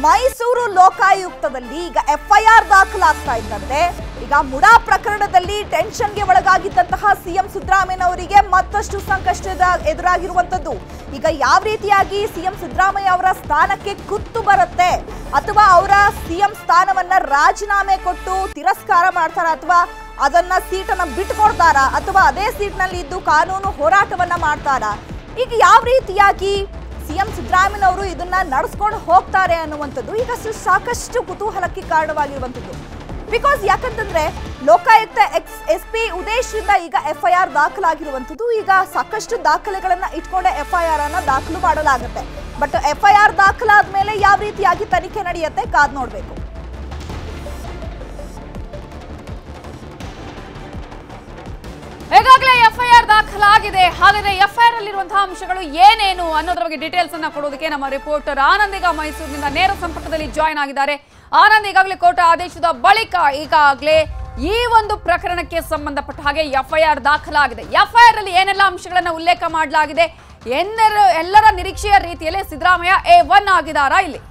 ಮೈಸೂರು ಲೋಕಾಯುಕ್ತದಲ್ಲಿ ಈಗ ಎಫ್ಐಆರ್ ದಾಖಲಾಗ್ತಾ ಇದ್ದಂತೆ ಈಗ ಮುಡಾ ಪ್ರಕರಣದಲ್ಲಿ ಟೆನ್ಷನ್ಗೆ ಒಳಗಾಗಿದ್ದಂತಹ ಸಿಎಂ ಸಿದ್ದರಾಮಯ್ಯ ಅವರಿಗೆ ಮತ್ತಷ್ಟು ಸಂಕಷ್ಟದ ಎದುರಾಗಿರುವಂತದ್ದು ಈಗ ಯಾವ ರೀತಿಯಾಗಿ ಸಿಎಂ ಸಿದ್ದರಾಮಯ್ಯ ಅವರ ಸ್ಥಾನಕ್ಕೆ ಕುತ್ತು ಬರುತ್ತೆ ಅಥವಾ ಅವರ ಸಿಎಂ ಸ್ಥಾನವನ್ನ ರಾಜೀನಾಮೆ ಕೊಟ್ಟು ತಿರಸ್ಕಾರ ಮಾಡ್ತಾರ ಅಥವಾ ಅದನ್ನ ಸೀಟನ್ನ ಬಿಟ್ಕೊಡ್ತಾರ ಅಥವಾ ಅದೇ ಸೀಟ್ನಲ್ಲಿ ಇದ್ದು ಕಾನೂನು ಹೋರಾಟವನ್ನ ಮಾಡ್ತಾರ ಈಗ ಯಾವ ರೀತಿಯಾಗಿ ಸಿಎಂ ಸಿದ್ದರಾಮಯ್ಯನವರು ಇದನ್ನ ನಡೆಸ್ಕೊಂಡು ಹೋಗ್ತಾರೆ ಅನ್ನುವಂಥದ್ದು ಈಗ ಸ- ಸಾಕಷ್ಟು ಕುತೂಹಲಕ್ಕೆ ಕಾರಣವಾಗಿರುವಂಥದ್ದು ಬಿಕಾಸ್ ಯಾಕಂತಂದ್ರೆ ಲೋಕಾಯುಕ್ತ ಎಕ್ಸ್ ಎಸ್ ಪಿ ಉದೇಶ್ರಿಂದ ಈಗ ಎಫ್ಐಆರ್ ದಾಖಲಾಗಿರುವಂಥದ್ದು ಈಗ ಸಾಕಷ್ಟು ದಾಖಲೆಗಳನ್ನ ಇಟ್ಕೊಂಡೆ ಎಫ್ಐಆರ್ ಅನ್ನ ದಾಖಲು ಮಾಡಲಾಗುತ್ತೆ ಬಟ್ ಎಫ್ಐಆರ್ ದಾಖಲಾದ ಮೇಲೆ ಯಾವ ರೀತಿಯಾಗಿ ತನಿಖೆ ನಡೆಯುತ್ತೆ ಕಾದ್ ನೋಡ್ಬೇಕು ಈಗಾಗಲೇ ಎಫ್ಐಆರ್ ದಾಖಲಾಗಿದೆ ಹಾಗಾದ್ರೆ ಎಫ್ಐಆರ್ ಅಲ್ಲಿರುವಂತಹ ಅಂಶಗಳು ಏನೇನು ಅನ್ನೋದ್ರ ಬಗ್ಗೆ ಡೀಟೇಲ್ಸ್ ಅನ್ನ ಕೊಡೋದಕ್ಕೆ ನಮ್ಮ ರಿಪೋರ್ಟರ್ ಆನಂದ್ ಈಗ ಮೈಸೂರಿನಿಂದ ನೇರ ಸಂಪರ್ಕದಲ್ಲಿ ಜಾಯ್ನ್ ಆಗಿದ್ದಾರೆ ಆನಂದ್ ಈಗಾಗಲೇ ಕೋರ್ಟ್ ಆದೇಶದ ಬಳಿಕ ಈಗಾಗಲೇ ಈ ಒಂದು ಪ್ರಕರಣಕ್ಕೆ ಸಂಬಂಧಪಟ್ಟ ಹಾಗೆ ಎಫ್ಐಆರ್ ದಾಖಲಾಗಿದೆ ಎಫ್ಐಆರ್ ಅಲ್ಲಿ ಏನೆಲ್ಲ ಅಂಶಗಳನ್ನ ಉಲ್ಲೇಖ ಮಾಡಲಾಗಿದೆ ಎಲ್ಲರ ಎಲ್ಲರ ನಿರೀಕ್ಷೆಯ ರೀತಿಯಲ್ಲಿ ಸಿದ್ದರಾಮಯ್ಯ ಎ ಒನ್ ಆಗಿದಾರಾ ಇಲ್ಲಿ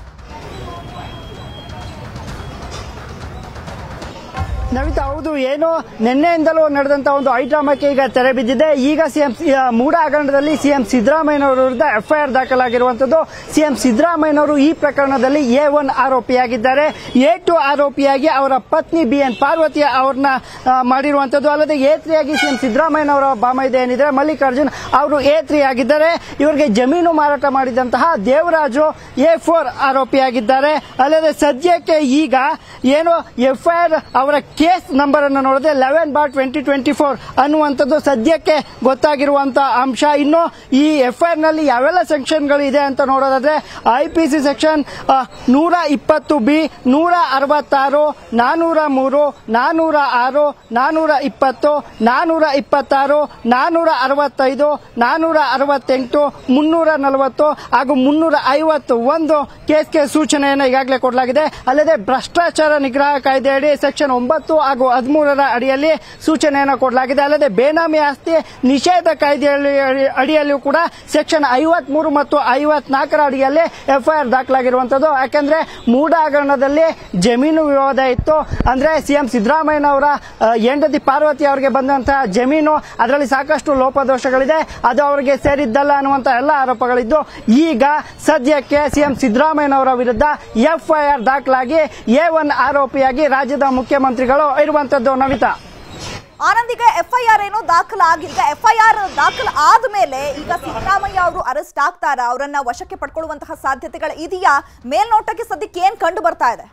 ನವಿತಾ ಹೌದು ಏನು ನಿನ್ನೆಯಿಂದಲೂ ನಡೆದಂತ ಒಂದು ಐಡ್ರಾಮಕ್ಕೆ ಈಗ ತೆರೆ ಬಿದ್ದಿದೆ ಈಗ ಸಿಎಂ ಮೂಡ ಹಗರಣದಲ್ಲಿ ಸಿಎಂ ಸಿದ್ದರಾಮಯ್ಯನವರ ವಿರುದ್ಧ ಎಫ್ಐಆರ್ ದಾಖಲಾಗಿರುವಂತದ್ದು ಸಿಎಂ ಸಿದ್ದರಾಮಯ್ಯನವರು ಈ ಪ್ರಕರಣದಲ್ಲಿ ಎ ಒನ್ ಆರೋಪಿಯಾಗಿದ್ದಾರೆ ಎ ಟು ಆರೋಪಿಯಾಗಿ ಅವರ ಪತ್ನಿ ಬಿ ಎನ್ ಪಾರ್ವತಿ ಅವ್ರನ್ನ ಆ, ಮಾಡಿರುವಂತದ್ದು ಅಲ್ಲದೆ ಎ ತ್ರೀ ಆಗಿ ಸಿಎಂ ಸಿದ್ದರಾಮಯ್ಯನವರ ಬಾಮೈದೆ ಏನಿದೆ ಮಲ್ಲಿಕಾರ್ಜುನ್ ಅವರು ಎ ತ್ರೀ ಆಗಿದ್ದಾರೆ ಇವರಿಗೆ ಜಮೀನು ಮಾರಾಟ ಮಾಡಿದಂತಹ ದೇವರಾಜು ಎ ಫೋರ್ ಆರೋಪಿಯಾಗಿದ್ದಾರೆ ಅಲ್ಲದೆ ಸದ್ಯಕ್ಕೆ ಈಗ ಏನು ಎಫ್ಐಆರ್ ಅವರ ಕೇಸ್ ನಂಬರ್ ಅನ್ನು ನೋಡಿದ್ರೆ eleven bar twenty twenty four ಅನ್ನುವಂಥದ್ದು ಸದ್ಯಕ್ಕೆ ಗೊತ್ತಾಗಿರುವಂತಹ ಅಂಶ ಇನ್ನು ಈ ಎಫ್ಐಆರ್ ನಲ್ಲಿ ಯಾವೆಲ್ಲ ಸೆಕ್ಷನ್ಗಳು ಇದೆ ಅಂತ ನೋಡೋದಾದ್ರೆ ಐ ಪಿ ಸಿ ಸೆಕ್ಷನ್ ನೂರ ಇಪ್ಪತ್ತು ಬಿ ನೂರ ಅರವತ್ತಾರು ನಾನೂರ ಮೂರು ನಾನೂರ ಆರು ನಾನೂರ ಇಪ್ಪತ್ತು ನಾನೂರ ಇಪ್ಪತ್ತಾರು ನಾನೂರ ಅರವತ್ತೈದು ನಾನೂರ ಅರವತ್ತೆಂಟು ಮುನ್ನೂರ ನಲವತ್ತು ಹಾಗೂ ಮುನ್ನೂರ ಐವತ್ತು ಒಂದು ಕೇಸ್ಗೆ ಸೂಚನೆಯನ್ನು ಈಗಾಗಲೇ ಕೊಡಲಾಗಿದೆ ಅಲ್ಲದೆ ಭ್ರಷ್ಟಾಚಾರ ನಿಗ್ರಹ ಕಾಯ್ದೆಯಡಿ ಸೆಕ್ಷನ್ ಒಂಬತ್ತು ಹಾಗೂ ಹದಿಮೂರರ ಅಡಿಯಲ್ಲಿ ಸೂಚನೆಯನ್ನು ಕೊಡಲಾಗಿದೆ ಅಲ್ಲದೆ ಬೇನಾಮಿ ಆಸ್ತಿ ನಿಷೇಧ ಕಾಯ್ದೆಯಲ್ಲಿ ಅಡಿಯಲ್ಲಿಯೂ ಕೂಡ ಸೆಕ್ಷನ್ ಐವತ್ಮೂರು ಮತ್ತು ಐವತ್ನಾಲ್ಕರ ಅಡಿಯಲ್ಲಿ ಎಫ್ಐಆರ್ ದಾಖಲಾಗಿರುವಂತದ್ದು ಯಾಕಂದ್ರೆ ಮೂಡ ಹಗರಣದಲ್ಲಿ ಜಮೀನು ವಿವಾದ ಇತ್ತು ಅಂದ್ರೆ ಸಿಎಂ ಸಿದ್ದರಾಮಯ್ಯನವರ ಆ, ಹೆಂಡತಿ ಪಾರ್ವತಿ ಅವರಿಗೆ ಬಂದಂತಹ ಜಮೀನು ಅದರಲ್ಲಿ ಸಾಕಷ್ಟು ಲೋಪದೋಷಗಳಿದೆ ಅದು ಅವರಿಗೆ ಸೇರಿದ್ದಲ್ಲ ಅನ್ನುವಂತ ಎಲ್ಲ ಆರೋಪಗಳಿದ್ದು ಈಗ ಸದ್ಯಕ್ಕೆ ಸಿಎಂ ಸಿದ್ದರಾಮಯ್ಯನವರ ವಿರುದ್ಧ ಎಫ್ಐಆರ್ ದಾಖಲಾಗಿ ಎ ಒನ್ ಆರೋಪಿಯಾಗಿ ರಾಜ್ಯದ ಮುಖ್ಯಮಂತ್ರಿಗಳು ಇರುವಂತದ್ದು ನವಿತಾ ಆನಂದ್ ಈಗ ಎಫ್ಐಆರ್ ಏನೋ ದಾಖಲಾಗಿ ಈಗ ಎಫ್ಐಆರ್ ದಾಖಲು ಆದ್ಮೇಲೆ ಈಗ ಸಿದ್ದರಾಮಯ್ಯ ಅವರು ಅರೆಸ್ಟ್ ಆಗ್ತಾರ ಅವರನ್ನ ವಶಕ್ಕೆ ಪಡ್ಕೊಳ್ಳುವಂತಹ ಸಾಧ್ಯತೆಗಳು ಇದೆಯಾ ಮೇಲ್ನೋಟಕ್ಕೆ ಸದ್ಯಕ್ಕೆ ಏನ್ ಕಂಡು ಬರ್ತಾ ಇದೆ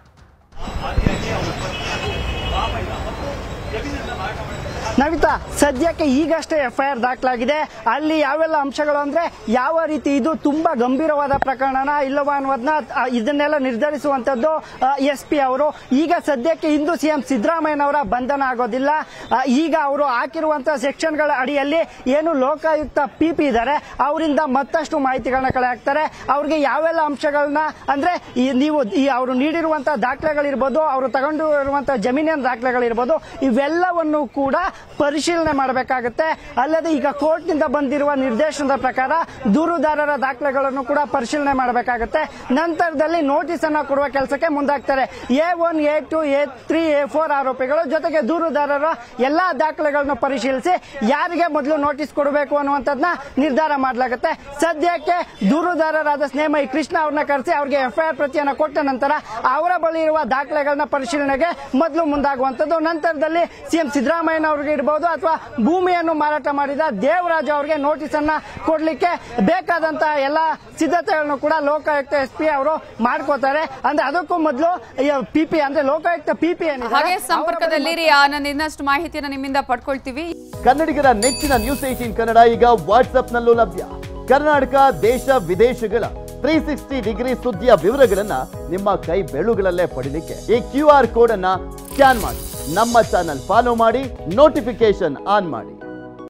ನವಿತಾ ಸದ್ಯಕ್ಕೆ ಈಗಷ್ಟೇ ಎಫ್ಐಆರ್ ದಾಖಲಾಗಿದೆ ಅಲ್ಲಿ ಯಾವೆಲ್ಲ ಅಂಶಗಳು ಅಂದ್ರೆ ಯಾವ ರೀತಿ ಇದು ತುಂಬಾ ಗಂಭೀರವಾದ ಪ್ರಕರಣನ ಇಲ್ಲವಾ ಅನ್ನೋದನ್ನ ಆ, ಇದನ್ನೆಲ್ಲ ನಿರ್ಧರಿಸುವಂತದ್ದು ಎಸ್ ಪಿ ಅವರು ಈಗ ಸದ್ಯಕ್ಕೆ ಇಂದು ಸಿಎಂ ಸಿದ್ದರಾಮಯ್ಯನವರ ಬಂಧನ ಆಗೋದಿಲ್ಲ ಆ, ಈಗ ಅವರು ಹಾಕಿರುವಂತಹ ಸೆಕ್ಷನ್ಗಳ ಅಡಿಯಲ್ಲಿ ಏನು ಲೋಕಾಯುಕ್ತ ಪಿ ಪಿ ಇದ್ದಾರೆ ಅವರಿಂದ ಮತ್ತಷ್ಟು ಮಾಹಿತಿಗಳನ್ನ ಕಳೆ ಹಾಕ್ತಾರೆ ಅವ್ರಿಗೆ ಯಾವೆಲ್ಲ ಅಂಶಗಳನ್ನ ಅಂದ್ರೆ ಈ ನೀವು ಈ ಅವರು ನೀಡಿರುವಂತಹ ದಾಖಲೆಗಳಿರ್ಬೋದು ಅವರು ತಗೊಂಡು ಇರುವಂತಹ ಜಮೀನಿನ ದಾಖಲೆಗಳಿರ್ಬೋದು ಇವೆಲ್ಲವನ್ನು ಕೂಡ ಪರಿಶೀಲನೆ ಮಾಡಬೇಕಾಗುತ್ತೆ ಅಲ್ಲದೆ ಈಗ ಕೋರ್ಟ್ ನಿಂದ ಬಂದಿರುವ ನಿರ್ದೇಶನದ ಪ್ರಕಾರ ದೂರುದಾರರ ದಾಖಲೆಗಳನ್ನು ಕೂಡ ಪರಿಶೀಲನೆ ಮಾಡಬೇಕಾಗುತ್ತೆ ನಂತರದಲ್ಲಿ ನೋಟಿಸ್ ಅನ್ನ ಕೊಡುವ ಕೆಲಸಕ್ಕೆ ಮುಂದಾಗ್ತಾರೆ A one A two A three A four ಆರೋಪಿಗಳು ಜೊತೆಗೆ ದೂರುದಾರರ ಎಲ್ಲಾ ದಾಖಲೆಗಳನ್ನು ಪರಿಶೀಲಿಸಿ ಯಾರಿಗೆ ಮೊದಲು ನೋಟಿಸ್ ಕೊಡಬೇಕು ಅನ್ನುವಂಥದ್ದನ್ನ ನಿರ್ಧಾರ ಮಾಡಲಾಗುತ್ತೆ ಸದ್ಯಕ್ಕೆ ದೂರುದಾರರಾದ ಸ್ನೇಮಯಿ ಕೃಷ್ಣ ಅವ್ರನ್ನ ಕರೆಸಿ ಅವ್ರಿಗೆ ಎಫ್ಐಆರ್ ಪ್ರತಿಯನ್ನ ಕೊಟ್ಟ ನಂತರ ಅವರ ಬಳಿ ಇರುವ ದಾಖಲೆಗಳನ್ನ ಪರಿಶೀಲನೆಗೆ ಮೊದಲು ಮುಂದಾಗುವಂತದ್ದು ನಂತರದಲ್ಲಿ ಸಿಎಂ ಸಿದ್ದರಾಮಯ್ಯನವರಿಗೆ ಇರಬಹುದು ಅಥವಾ ಭೂಮಿಯನ್ನು ಮಾರಾಟ ಮಾಡಿದ ದೇವರಾಜ್ ಅವರಿಗೆ ನೋಟಿಸ್ ಅನ್ನ ಕೊಡ್ಲಿಕ್ಕೆ ಬೇಕಾದಂತಹ ಎಲ್ಲ ಸಿದ್ಧತೆಗಳನ್ನು ಕೂಡ ಲೋಕಾಯುಕ್ತ ಎಸ್ ಪಿ ಅವರು ಮಾಡ್ಕೋತಾರೆ ಅಂದ್ರೆ ಅದಕ್ಕೂ ಮೊದಲು ಪಿಪಿ ಅಂದ್ರೆ ಲೋಕಾಯುಕ್ತ ಪಿಪಿ ಹಾಗೆ ಸಂಪರ್ಕದಲ್ಲಿರಿ ಆನಂದ್ ಇನ್ನಷ್ಟು ಮಾಹಿತಿಯನ್ನ ನಿಮ್ಮಿಂದ ಪಡ್ಕೊಳ್ತೀವಿ ಕನ್ನಡಿಗರ ನೆಚ್ಚಿನ ನ್ಯೂಸ್ ಏಟೀನ್ ಕನ್ನಡ ಈಗ ವಾಟ್ಸ್ಆಪ್ನಲ್ಲೂ ಲಭ್ಯ ಕರ್ನಾಟಕ ದೇಶ ವಿದೇಶಗಳ ತ್ರೀ ಸಿಕ್ಸ್ಟಿ ಡಿಗ್ರಿ ಸುದ್ದಿಯ ವಿವರಗಳನ್ನ ನಿಮ್ಮ ಕೈ ಬೆಳುಗಳಲ್ಲೇ ಪಡಿಲಿಕ್ಕೆ ಈ ಕ್ಯೂ ಆರ್ ಕೋಡ್ ಅನ್ನ ಸ್ಕ್ಯಾನ್ ಮಾಡಿ ನಮ್ಮ ಚಾನಲ್ ಫಾಲೋ ಮಾಡಿ ನೋಟಿಫಿಕೇಶನ್ ಆನ್ ಮಾಡಿ